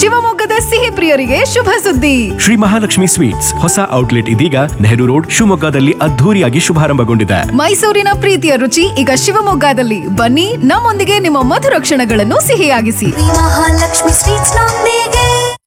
ಶಿವಮೊಗ್ಗದ ಸಿಹಿ ಪ್ರಿಯರಿಗೆ ಶುಭ ಸುದ್ದಿ ಶ್ರೀ ಮಹಾಲಕ್ಷ್ಮಿ ಸ್ವೀಟ್ಸ್ ಹೊಸ ಔಟ್ಲೆಟ್ ಇದೀಗ ನೆಹರು ರೋಡ್ ಶಿವಮೊಗ್ಗದಲ್ಲಿ ಅದ್ಧೂರಿಯಾಗಿ ಶುಭಾರಂಭಗೊಂಡಿದೆ ಮೈಸೂರಿನ ಪ್ರೀತಿಯ ರುಚಿ ಈಗ ಶಿವಮೊಗ್ಗದಲ್ಲಿ ಬನ್ನಿ ನಮ್ಮೊಂದಿಗೆ ನಿಮ್ಮ ಮಧುರ ಕ್ಷಣಗಳನ್ನು ಸಿಹಿಯಾಗಿಸಿ ಮಹಾಲಕ್ಷ್ಮಿ ಸ್ವೀಟ್ಸ್ ನೊಂದಿಗೆ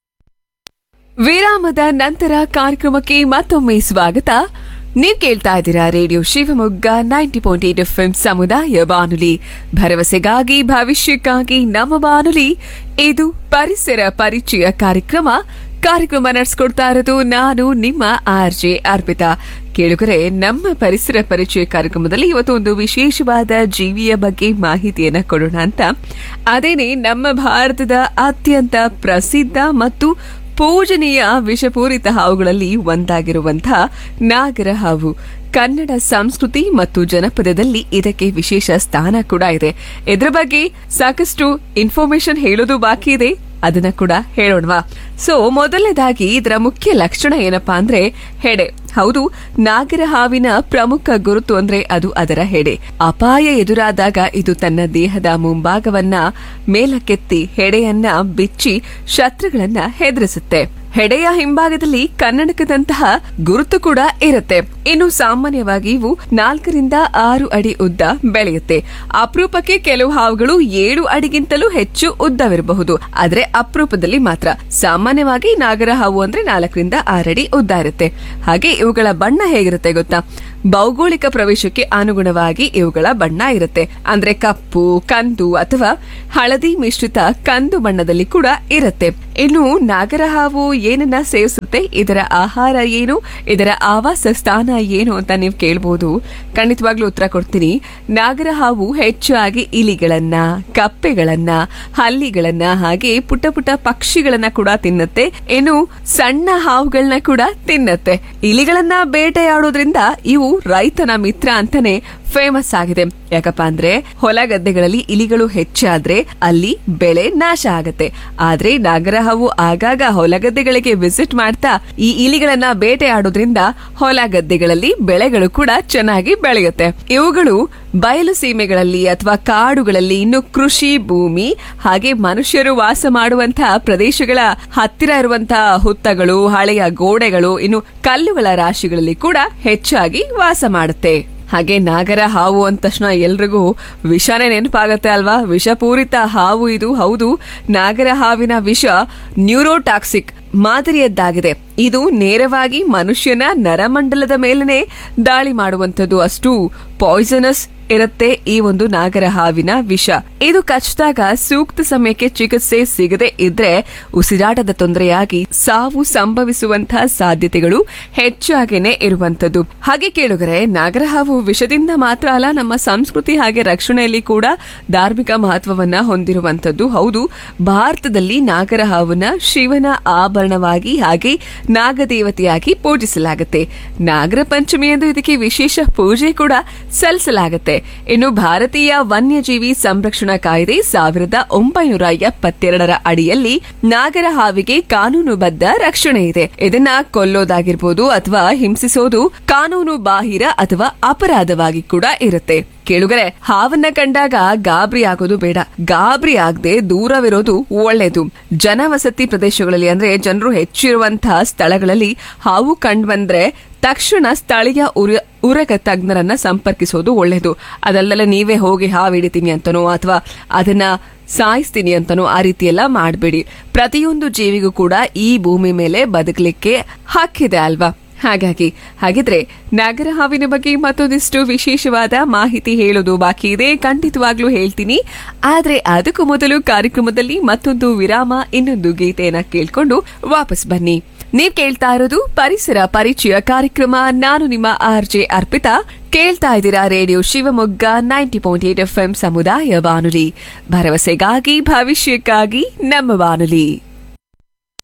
ವಿರಾಮದ ನಂತರ ಕಾರ್ಯಕ್ರಮಕ್ಕೆ ಮತ್ತೊಮ್ಮೆ ಸ್ವಾಗತ ನೀವು ಕೇಳ್ತಾ ಇದ್ದೀರಾ radio Shivamogga ninety point eight F ಸಮುದಾಯ ಬಾನುಲಿ ಭರವಸೆಗಾಗಿ ಭವಿಷ್ಯಕ್ಕಾಗಿ ನಮ್ಮ ಬಾನುಲಿ ಇದು ಪರಿಸರ ಪರಿಚಯ ಕಾರ್ಯಕ್ರಮ ಕಾರ್ಯಕ್ರಮ ನಡೆಸ್ಕೊಡ್ತಾ ಇರೋದು ನಾನು ನಿಮ್ಮ ಆರ್ ಜೆ ಅರ್ಪಿತಾ ಕೇಳುಗರೆ ನಮ್ಮ ಪರಿಸರ ಪರಿಚಯ ಕಾರ್ಯಕ್ರಮದಲ್ಲಿ ಇವತ್ತು ಒಂದು ವಿಶೇಷವಾದ ಜೀವಿಯ ಬಗ್ಗೆ ಮಾಹಿತಿಯನ್ನ ಕೊಡೋಣ ಅಂತ ಅದೇನೆ ನಮ್ಮ ಭಾರತದ ಅತ್ಯಂತ ಪ್ರಸಿದ್ಧ ಮತ್ತು ಪೂಜನೀಯ ವಿಷಪೂರಿತ ಹಾವುಗಳಲ್ಲಿ ಒಂದಾಗಿರುವಂತಹ ನಾಗರ ಹಾವು ಕನ್ನಡ ಸಂಸ್ಕೃತಿ ಮತ್ತು ಜನಪದದಲ್ಲಿ ಇದಕ್ಕೆ ವಿಶೇಷ ಸ್ಥಾನ ಕೂಡ ಇದೆ ಇದರ ಬಗ್ಗೆ ಸಾಕಷ್ಟು ಇನ್ಫಾರ್ಮೇಶನ್ ಹೇಳೋದು ಬಾಕಿ ಇದೆ ಅದನ್ನ ಕೂಡ ಹೇಳೋಣವಾ ಸೊ ಮೊದಲನೇದಾಗಿ ಇದರ ಮುಖ್ಯ ಲಕ್ಷಣ ಏನಪ್ಪಾ ಅಂದ್ರೆ ಹೆಡೆ ಹೌದು ನಾಗರ ಹಾವಿನ ಪ್ರಮುಖ ಗುರುತು ಅಂದ್ರೆ ಅದು ಅದರ ಹೆಡೆ ಅಪಾಯ ಎದುರಾದಾಗ ಇದು ತನ್ನ ದೇಹದ ಮುಂಭಾಗವನ್ನ ಮೇಲಕ್ಕೆತ್ತಿ ಹೆಡೆಯನ್ನ ಬಿಚ್ಚಿ ಶತ್ರುಗಳನ್ನ ಹೆದರಿಸುತ್ತೆ ಹೆಡೆಯ ಹಿಂಭಾಗದಲ್ಲಿ ಕನ್ನಡಕದಂತಹ ಗುರುತು ಕೂಡ ಇರುತ್ತೆ ಇನ್ನು ಸಾಮಾನ್ಯವಾಗಿ ಇವು ನಾಲ್ಕರಿಂದ ಆರು ಅಡಿ ಉದ್ದ ಬೆಳೆಯುತ್ತೆ ಅಪರೂಪಕ್ಕೆ ಕೆಲವು ಹಾವುಗಳು ಏಳು ಅಡಿಗಿಂತಲೂ ಹೆಚ್ಚು ಉದ್ದವಿರಬಹುದು ಆದ್ರೆ ಅಪರೂಪದಲ್ಲಿ ಮಾತ್ರ ಸಾಮಾನ್ಯವಾಗಿ ನಾಗರ ಹಾವು ಅಂದ್ರೆ ನಾಲ್ಕರಿಂದ ಆರಡಿ ಉದ್ದ ಇರುತ್ತೆ ಹಾಗೆ ಇವುಗಳ ಬಣ್ಣ ಹೇಗಿರುತ್ತೆ ಗೊತ್ತಾ ಭೌಗೋಳಿಕ ಪ್ರವೇಶಕ್ಕೆ ಅನುಗುಣವಾಗಿ ಇವುಗಳ ಬಣ್ಣ ಇರುತ್ತೆ ಅಂದ್ರೆ ಕಪ್ಪು ಕಂದು ಅಥವಾ ಹಳದಿ ಮಿಶ್ರಿತ ಕಂದು ಬಣ್ಣದಲ್ಲಿ ಕೂಡ ಇರುತ್ತೆ ಇನ್ನು ನಾಗರ ಹಾವು ಏನನ್ನ ಸೇವಿಸುತ್ತೆ ಇದರ ಆಹಾರ ಏನು ಇದರ ಆವಾಸ ಸ್ಥಾನ ಏನು ಅಂತ ನೀವು ಕೇಳಬಹುದು ಖಂಡಿತವಾಗ್ಲೂ ಉತ್ತರ ಕೊಡ್ತೀನಿ ನಾಗರ ಹಾವು ಹೆಚ್ಚಾಗಿ ಇಲಿಗಳನ್ನ ಕಪ್ಪೆಗಳನ್ನ ಹಲ್ಲಿಗಳನ್ನ ಹಾಗೆ ಪುಟ್ಟ ಪುಟ್ಟ ಪಕ್ಷಿಗಳನ್ನ ಕೂಡ ತಿನ್ನುತ್ತೆ ಇನ್ನು ಸಣ್ಣ ಹಾವುಗಳನ್ನ ಕೂಡ ತಿನ್ನತ್ತೆ ಇಲಿಗಳನ್ನ ಬೇಟೆಯಾಡೋದ್ರಿಂದ ಇವು ರೈತನ ಮಿತ್ರ ಅಂತಾನೆ ಫೇಮಸ್ ಆಗಿದೆ ಯಾಕಪ್ಪ ಅಂದ್ರೆ ಹೊಲ ಗದ್ದೆಗಳಲ್ಲಿ ಇಲಿಗಳು ಹೆಚ್ಚಾದ್ರೆ ಅಲ್ಲಿ ಬೆಳೆ ನಾಶ ಆಗತ್ತೆ ಆದ್ರೆ ನಾಗರ ಹಾವು ಆಗಾಗ ಹೊಲ ಗದ್ದೆಗಳಿಗೆ ವಿಸಿಟ್ ಮಾಡ್ತಾ ಈ ಇಲಿಗಳನ್ನ ಬೇಟೆಯಾಡೋದ್ರಿಂದ ಹೊಲ ಗದ್ದೆಗಳಲ್ಲಿ ಬೆಳೆಗಳು ಕೂಡ ಚೆನ್ನಾಗಿ ಬೆಳೆಯುತ್ತೆ ಇವುಗಳು ಬಯಲು ಸೀಮೆಗಳಲ್ಲಿ ಅಥವಾ ಕಾಡುಗಳಲ್ಲಿ ಇನ್ನು ಕೃಷಿ ಭೂಮಿ ಹಾಗೆ ಮನುಷ್ಯರು ವಾಸ ಮಾಡುವಂತಹ ಪ್ರದೇಶಗಳ ಹತ್ತಿರ ಇರುವಂತಹ ಹುತ್ತಗಳು ಹಳೆಯ ಗೋಡೆಗಳು ಇನ್ನು ಕಲ್ಲುಗಳ ರಾಶಿಗಳಲ್ಲಿ ಕೂಡ ಹೆಚ್ಚಾಗಿ ವಾಸ ಮಾಡುತ್ತೆ ಹಾಗೆ ನಾಗರ ಹಾವು ಅಂದ ತಕ್ಷಣ ಎಲ್ರಿಗೂ ವಿಷನೇ ನೆನಪಾಗತ್ತೆ ಅಲ್ವಾ ವಿಷಪೂರಿತ ಹಾವು ಇದು ಹೌದು ನಾಗರ ಹಾವಿನ ವಿಷ ನ್ಯೂರೋಟಾಕ್ಸಿಕ್ ಮಾದರಿಯದ್ದಾಗಿದೆ ಇದು ನೇರವಾಗಿ ಮನುಷ್ಯನ ನರಮಂಡಲದ ಮೇಲನೆ ದಾಳಿ ಮಾಡುವಂಥದ್ದು ಅಷ್ಟು ಪಾಯ್ಸನಸ್ ಇರುತ್ತೆ ಈ ಒಂದು ನಾಗರ ಹಾವಿನ ವಿಷ ಇದು ಕಚ್ಚಿದಾಗ ಸೂಕ್ತ ಸಮಯಕ್ಕೆ ಚಿಕಿತ್ಸೆ ಸಿಗದೆ ಇದ್ರೆ ಉಸಿರಾಟದ ತೊಂದರೆಯಾಗಿ ಸಾವು ಸಂಭವಿಸುವಂತಹ ಸಾಧ್ಯತೆಗಳು ಹೆಚ್ಚಾಗೇನೆ ಇರುವಂತದ್ದು ಹಾಗೆ ಕೇಳುಗರೆ ನಾಗರ ಹಾವು ವಿಷದಿಂದ ಮಾತ್ರ ಅಲ್ಲ ನಮ್ಮ ಸಂಸ್ಕೃತಿ ಹಾಗೆ ರಕ್ಷಣೆಯಲ್ಲಿ ಕೂಡ ಧಾರ್ಮಿಕ ಮಹತ್ವವನ್ನ ಹೊಂದಿರುವಂತದ್ದು ಹೌದು ಭಾರತದಲ್ಲಿ ನಾಗರ ಹಾವನ್ನ ಶಿವನ ಆಭರಣವಾಗಿ ಹಾಗೆ ನಾಗದೇವತೆಯಾಗಿ ಪೂಜಿಸಲಾಗುತ್ತೆ ನಾಗರ ಪಂಚಮಿ ಎಂದು ಇದಕ್ಕೆ ವಿಶೇಷ ಪೂಜೆ ಕೂಡ ಸಲ್ಲಿಸಲಾಗುತ್ತೆ ಇನ್ನು ಭಾರತೀಯ ವನ್ಯಜೀವಿ ಸಂರಕ್ಷಣಾ ಕಾಯ್ದೆ ಸಾವಿರದ ಒಂಬೈನೂರ ಎಪ್ಪತ್ತೆರಡರ ಅಡಿಯಲ್ಲಿ ನಾಗರ ಹಾವಿಗೆ ಕಾನೂನುಬದ್ಧ ರಕ್ಷಣೆ ಇದೆ ಇದನ್ನ ಕೊಲ್ಲೋದಾಗಿರ್ಬೋದು ಅಥವಾ ಹಿಂಸಿಸೋದು ಕಾನೂನು ಬಾಹಿರ ಅಥವಾ ಅಪರಾಧವಾಗಿ ಕೂಡ ಇರುತ್ತೆ ಕೇಳುಗರೆ ಹಾವನ್ನ ಕಂಡಾಗ ಗಾಬರಿ ಆಗೋದು ಬೇಡ ಗಾಬರಿ ಆಗದೆ ದೂರವಿರೋದು ಒಳ್ಳೇದು ಜನವಸತಿ ಪ್ರದೇಶಗಳಲ್ಲಿ ಅಂದ್ರೆ ಜನರು ಹೆಚ್ಚಿರುವಂತಹ ಸ್ಥಳಗಳಲ್ಲಿ ಹಾವು ಕಂಡ್ಬಂದ್ರೆ ತಕ್ಷಣ ಸ್ಥಳೀಯ ಉರ ಉರಗ ತಜ್ಞರನ್ನ ಸಂಪರ್ಕಿಸೋದು ಒಳ್ಳೇದು ಅದಲ್ಲದೆ ನೀವೇ ಹೋಗಿ ಹಾವು ಹಿಡಿತೀನಿ ಅಂತನೋ ಅಥವಾ ಅದನ್ನ ಸಾಯಿಸ್ತೀನಿ ಅಂತನೋ ಆ ರೀತಿ ಎಲ್ಲ ಮಾಡಬೇಡಿ ಪ್ರತಿಯೊಂದು ಜೀವಿಗೂ ಕೂಡ ಈ ಭೂಮಿ ಮೇಲೆ ಬದುಕಲಿಕ್ಕೆ ಹಕ್ಕಿದೆ ಅಲ್ವಾ ಹಾಗಾಗಿ ಹಾಗಿದ್ರೆ ನಾಗರ ಹಾವಿನ ಬಗ್ಗೆ ಮತ್ತೊಂದಿಷ್ಟು ವಿಶೇಷವಾದ ಮಾಹಿತಿ ಹೇಳೋದು ಬಾಕಿ ಇದೆ ಖಂಡಿತವಾಗ್ಲೂ ಹೇಳ್ತೀನಿ ಆದ್ರೆ ಅದಕ್ಕೂ ಮೊದಲು ಕಾರ್ಯಕ್ರಮದಲ್ಲಿ ಮತ್ತೊಂದು ವಿರಾಮ ಇನ್ನೊಂದು ಗೀತೆಯನ್ನ ಕೇಳ್ಕೊಂಡು ವಾಪಸ್ ಬನ್ನಿ ನೀವ್ ಕೇಳ್ತಾ ಇರೋದು ಪರಿಸರ ಪರಿಚಯ ಕಾರ್ಯಕ್ರಮ ನಾನು ನಿಮ್ಮ ಆರ್ ಜೆ ಅರ್ಪಿತಾ ಕೇಳ್ತಾ ಇದ್ದೀರಾ radio Shivamogga ninety point eight F ಸಮುದಾಯ ಬಾನುಲಿ ಭರವಸೆಗಾಗಿ ಭವಿಷ್ಯಕ್ಕಾಗಿ ನಮ್ಮ ಬಾನುಲಿ